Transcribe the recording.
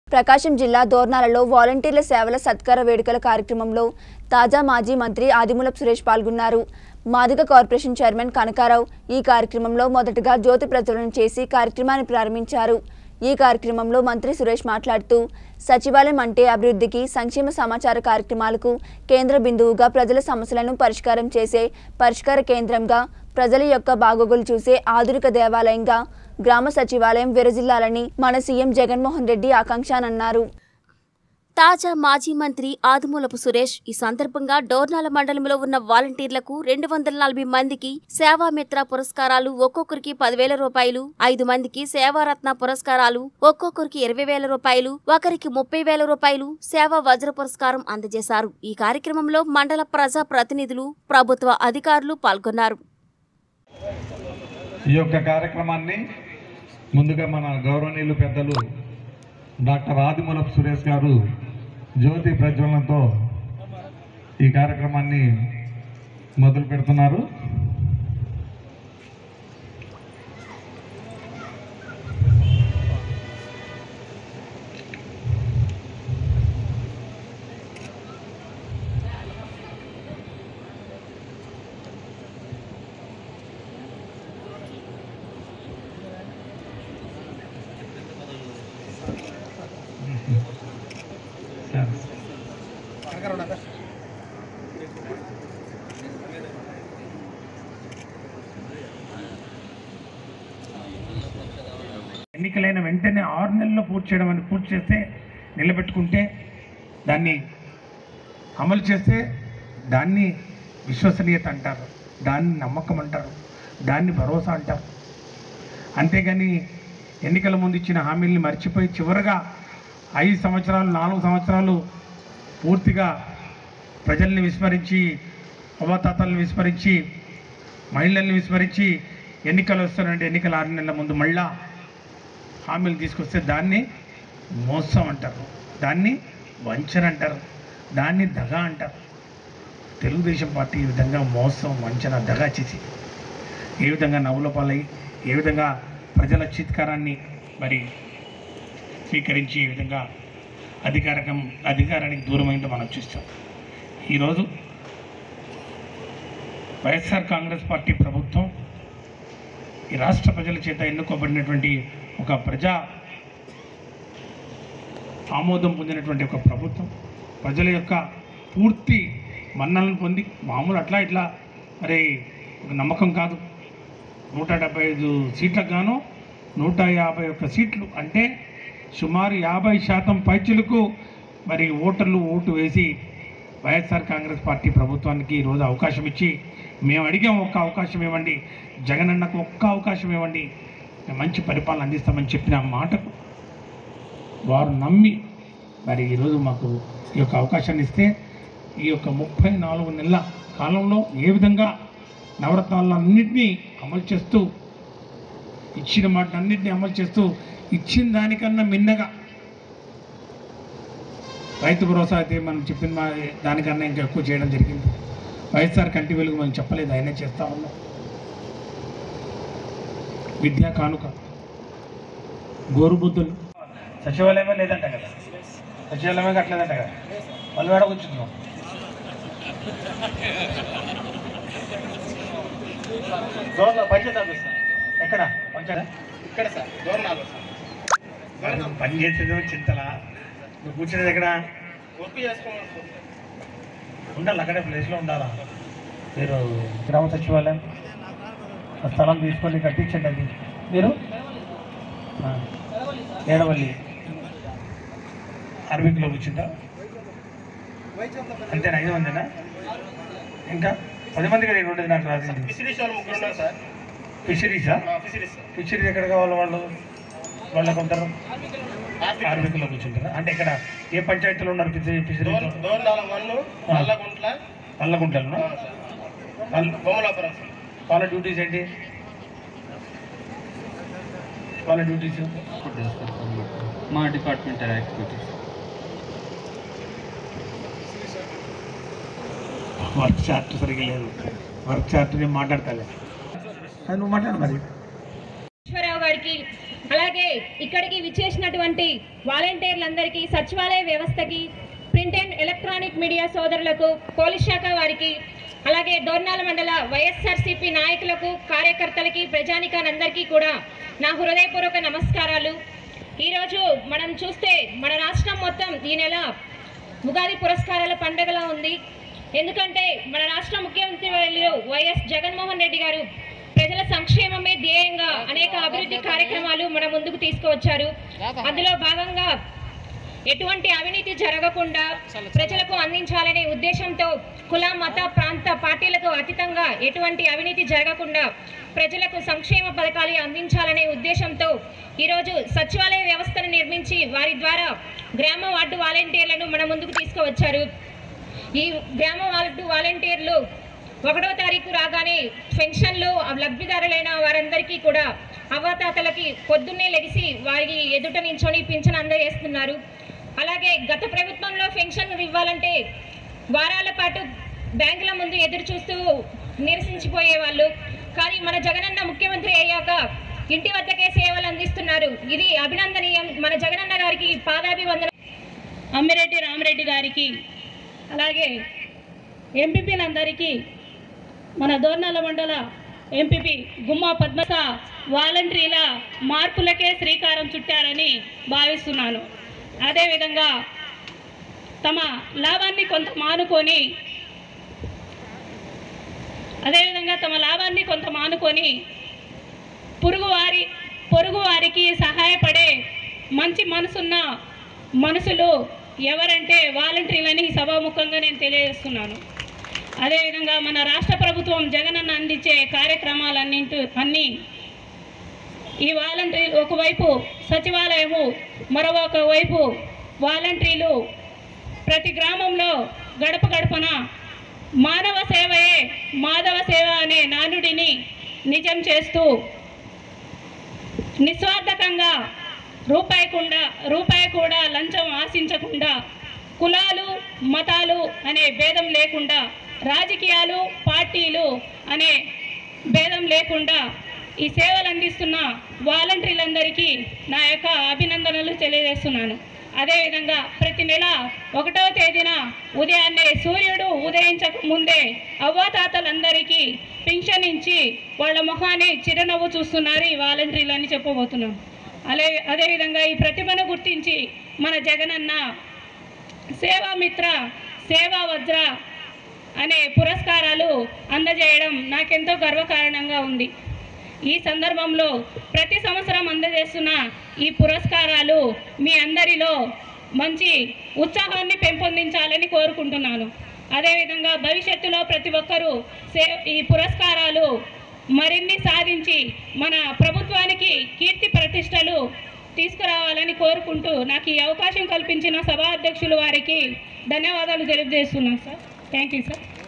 ప్రకాశం జిల్లా దోర్నాలలో వాలంటీర్ల సేవల సత్కార వేడుకల కార్యక్రమంలో తాజా మాజీ మంత్రి ఆదిమూలపు సురేష్ పాల్గొన్నారు మాదిగ కార్పొరేషన్ చైర్మన్ కనకారావు ఈ కార్యక్రమంలో మొదటగా జ్యోతి ప్రజ్వలన చేసి కార్యక్రమాన్ని ప్రారంభించారు ఈ కార్యక్రమంలో మంత్రి సురేష్ మాట్లాడుతూ సచివాలయం అంటే అభివృద్ధికి సంక్షేమ సమాచార కార్యక్రమాలకు కేంద్ర బిందువుగా ప్రజల సమస్యలను పరిష్కారం చేసే పరిష్కార కేంద్రంగా ప్రజల యొక్క బాగోగులు చూసే ఆధునిక దేవాలయంగా గ్రామ సచివాలయం విరజిల్లాలని మన సీఎం జగన్మోహన్ రెడ్డి ఆకాంక్షనన్నారు తాజా మాజీ మంత్రి ఆదిమూలపు సురేష్ ఈ సందర్భంగా డోర్నాల మండలంలో ఉన్న వాలంటీర్లకు రెండు వందల నలభై మందికి సేవామిత్ర పురస్కారాలు ఒక్కొక్కరికి పదివేల రూపాయలు ఐదు మందికి సేవారత్న పురస్కారాలు ఒక్కొక్కరికి ఇరవై వేల రూపాయలు ఒకరికి ముప్పై వేల రూపాయలు సేవా వజ్ర పురస్కారం అందజేశారు ఈ కార్యక్రమంలో మండల ప్రజా ప్రతినిధులు ప్రభుత్వ అధికారులు పాల్గొన్నారు ఈ యొక్క కార్యక్రమాన్ని ముందుగా మన గౌరవనీయులు పెద్దలు డాక్టర్ ఆదిమూలపు సురేష్ గారు జ్యోతి ప్రజ్వలనతో ఈ కార్యక్రమాన్ని మొదలు పెడుతున్నారు ఎన్నికలైన వెంటనే ఆరు నెలల్లో పూర్తి చేయడం అని పూర్తి చేస్తే నిలబెట్టుకుంటే దాన్ని అమలు చేస్తే దాన్ని విశ్వసనీయత అంటారు దాన్ని నమ్మకం అంటారు దాన్ని భరోసా అంటారు అంతేగాని ఎన్నికల ముందు ఇచ్చిన హామీల్ని మర్చిపోయి చివరగా ఐదు సంవత్సరాలు నాలుగు సంవత్సరాలు పూర్తిగా ప్రజల్ని విస్మరించి అవతాతల్ని విస్మరించి మహిళల్ని విస్మరించి ఎన్నికలు వస్తారంటే ఎన్నికల ఆరు నెలల ముందు మళ్ళా హామీలు తీసుకొస్తే దాన్ని మోసం అంటారు దాన్ని వంచన అంటారు దాన్ని దగ అంటారు తెలుగుదేశం పార్టీ ఈ విధంగా మోసం వంచన దగా చేసి ఏ విధంగా నవ్వుల పాలై ఏ విధంగా ప్రజల చిత్కారాన్ని మరి స్వీకరించి ఏ విధంగా అధికారకం అధికారానికి దూరమైందో మనం చూస్తాం ఈరోజు వైఎస్ఆర్ కాంగ్రెస్ పార్టీ ప్రభుత్వం ఈ రాష్ట్ర ప్రజల చేత ఎన్నుకోబడినటువంటి ఒక ప్రజా ఆమోదం పొందినటువంటి ఒక ప్రభుత్వం ప్రజల యొక్క పూర్తి మన్నలను పొంది మామూలు అట్లా ఇట్లా మరి ఒక నమ్మకం కాదు నూట డెబ్బై ఐదు సీట్లకు గాను నూట యాభై ఒక్క సీట్లు అంటే సుమారు యాభై శాతం పైచులకు మరి ఓటర్లు ఓటు వేసి వైఎస్ఆర్ కాంగ్రెస్ పార్టీ ప్రభుత్వానికి ఈరోజు అవకాశం ఇచ్చి మేము అడిగాం ఒక్క అవకాశం ఇవ్వండి జగనన్నకు ఒక్క అవకాశం ఇవ్వండి మేము మంచి పరిపాలన అందిస్తామని చెప్పిన మాటకు వారు నమ్మి మరి ఈరోజు మాకు ఈ యొక్క అవకాశాన్ని ఇస్తే ఈ యొక్క ముప్పై నాలుగు నెలల కాలంలో ఏ విధంగా నవరత్నాలన్నింటినీ అమలు చేస్తూ ఇచ్చిన మాటలన్నింటినీ అమలు చేస్తూ ఇచ్చిన దానికన్నా మిన్నగా రైతు భరోసా అయితే మనం చెప్పిన మా దానికన్నా ఇంకా ఎక్కువ చేయడం జరిగింది వైఎస్ఆర్ కంటి వెలుగు మనం చెప్పలేదు ఆయనే చేస్తా ఉన్నాం విద్యా కానుక గోరుబుద్ధులు సచివాలయమే లేదంట కదా సచివాలయమే కట్టలేదంట కదా వాళ్ళు వేడ కూర్చుందాం దూరంలో పంచాయతీ ఆఫీస్ సార్. ఎక్కడ పంచాయతీ ఇక్కడ సార్ దూరం పని చేసేదో చింతలా నువ్వు కూర్చునేది ఎక్కడ వర్క్ చేసుకోవాలి ఉండాలి అక్కడే ప్లేస్లో ఉండాలా మీరు గ్రామ సచివాలయం ఆ స్థలం తీసుకొని కట్టించండి అది మీరు ఆ, ఏడవల్లి అరవికిలో కూర్చుంటా అంతేనా ఐదు మందినా ఇంకా పది మంది కదా ఇక్కడ ఉండేది నాకు రాసింది ఫిషరీస్ వాళ్ళు ముగ్గురు ఉన్నారు సార్ ఫిషరీసా ఫిషరీస్ ఫిషరీస్ ఎక్కడ కావాలి వాళ్ళు వాళ్ళకు ఉంటారు కార్మికులు కూర్చుంటారా అంటే ఇక్కడ ఏ పంచాయతీలో ఉన్నారు ఫిషరీ ఫిషరీస్ దోర్నాల వన్ను నల్లగుంట్ల నల్లగుంటలు బొమ్మలాపురం సార్ వాళ్ళ డ్యూటీస్ ఏంటి వాళ్ళ డ్యూటీస్ మా డిపార్ట్మెంటల్ యాక్టివిటీస్ వర్క్ చార్ట్ సరిగ్గా లేదు వర్క్ చార్ట్ నేను మాట్లాడతాలే అది నువ్వు మాట్లాడు మరి ఈశ్వరరావు గారికి అలాగే ఇక్కడికి విచ్చేసినటువంటి వాలంటీర్లందరికీ సచివాలయ వ్యవస్థకి ప్రింట్ అండ్ ఎలక్ట్రానిక్ మీడియా సోదరులకు పోలీస్ శాఖ వారికి అలాగే దోర్నాల మండల వైఎస్ఆర్సీపీ నాయకులకు కార్యకర్తలకి ప్రజానికానందరికీ కూడా నా హృదయపూర్వక నమస్కారాలు ఈరోజు మనం చూస్తే మన రాష్ట్రం మొత్తం ఈ నెల ఉగాది పురస్కారాల పండుగలా ఉంది ఎందుకంటే మన రాష్ట్ర ముఖ్యమంత్రి వర్యులు వైఎస్ జగన్మోహన్ రెడ్డి గారు ప్రజల సంక్షేమమే ధ్యేయంగా అనేక అభివృద్ధి కార్యక్రమాలు మన ముందుకు తీసుకువచ్చారు అందులో భాగంగా ఎటువంటి అవినీతి జరగకుండా ప్రజలకు అందించాలనే ఉద్దేశంతో కుల మత ప్రాంత పార్టీలకు అతీతంగా ఎటువంటి అవినీతి జరగకుండా ప్రజలకు సంక్షేమ పథకాలు అందించాలనే ఉద్దేశంతో ఈరోజు సచివాలయ వ్యవస్థను నిర్మించి వారి ద్వారా గ్రామ వార్డు వాలంటీర్లను మన ముందుకు తీసుకువచ్చారు ఈ గ్రామ వార్డు వాలంటీర్లు ఒకటో తారీఖు రాగానే పెన్షన్లు లబ్ధిదారులైన వారందరికీ కూడా అవ్వాతాతలకి పొద్దున్నే లెగిసి వారికి ఎదుట నించొని పింఛన్ అందజేస్తున్నారు అలాగే గత ప్రభుత్వంలో పెన్షన్ ఇవ్వాలంటే వారాల పాటు బ్యాంకుల ముందు ఎదురు చూస్తూ నిరసించిపోయేవాళ్ళు కానీ మన జగనన్న ముఖ్యమంత్రి అయ్యాక ఇంటి వద్దకే సేవలు అందిస్తున్నారు ఇది అభినందనీయం మన జగనన్న గారికి పాదాభివందన అమ్మిరెడ్డి రామరెడ్డి గారికి అలాగే ఎంపీపీలందరికీ మన దోర్నాల మండల ఎంపీపీ గుమ్మా పద్మస వాలంటీర్ల మార్పులకే శ్రీకారం చుట్టారని భావిస్తున్నాను అదేవిధంగా తమ లాభాన్ని కొంత మానుకొని అదేవిధంగా తమ లాభాన్ని కొంత మానుకొని పొరుగువారి పొరుగువారికి సహాయపడే మంచి మనసున్న మనుషులు ఎవరంటే వాలంటీర్లని సభాముఖంగా నేను తెలియజేస్తున్నాను అదేవిధంగా మన రాష్ట్ర ప్రభుత్వం జగనన్న అందించే కార్యక్రమాలన్నింటి అన్నీ ఈ వాలంటీర్లు ఒకవైపు సచివాలయము మరొక వైపు వాలంటీర్లు ప్రతి గ్రామంలో గడప గడపన మానవ సేవయే మాధవ సేవ అనే నానుడిని నిజం చేస్తూ నిస్వార్థకంగా రూపాయి కూడా రూపాయి కూడా లంచం ఆశించకుండా కులాలు మతాలు అనే భేదం లేకుండా రాజకీయాలు పార్టీలు అనే భేదం లేకుండా ఈ సేవలు అందిస్తున్న వాలంటీర్లందరికీ నా యొక్క అభినందనలు తెలియజేస్తున్నాను అదేవిధంగా ప్రతి నెల ఒకటవ తేదీన ఉదయాన్నే సూర్యుడు ఉదయించక ముందే అవ్వాతాతలందరికీ పింఛన్ ఇచ్చి వాళ్ళ ముఖాన్ని చిరునవ్వు చూస్తున్నారు ఈ వాలంటీర్లు అని చెప్పబోతున్నాం అదే అదేవిధంగా ఈ ప్రతిభను గుర్తించి మన జగనన్న సేవామిత్ర సేవా వజ్ర అనే పురస్కారాలు అందజేయడం నాకెంతో గర్వకారణంగా ఉంది ఈ సందర్భంలో ప్రతి సంవత్సరం అందజేస్తున్న ఈ పురస్కారాలు మీ అందరిలో మంచి ఉత్సాహాన్ని పెంపొందించాలని కోరుకుంటున్నాను అదేవిధంగా భవిష్యత్తులో ప్రతి ఒక్కరూ సే ఈ పురస్కారాలు మరిన్ని సాధించి మన ప్రభుత్వానికి కీర్తి ప్రతిష్టలు తీసుకురావాలని కోరుకుంటూ నాకు ఈ అవకాశం కల్పించిన సభా అధ్యక్షులు వారికి ధన్యవాదాలు తెలియజేస్తున్నాను సార్ థ్యాంక్ యూ సార్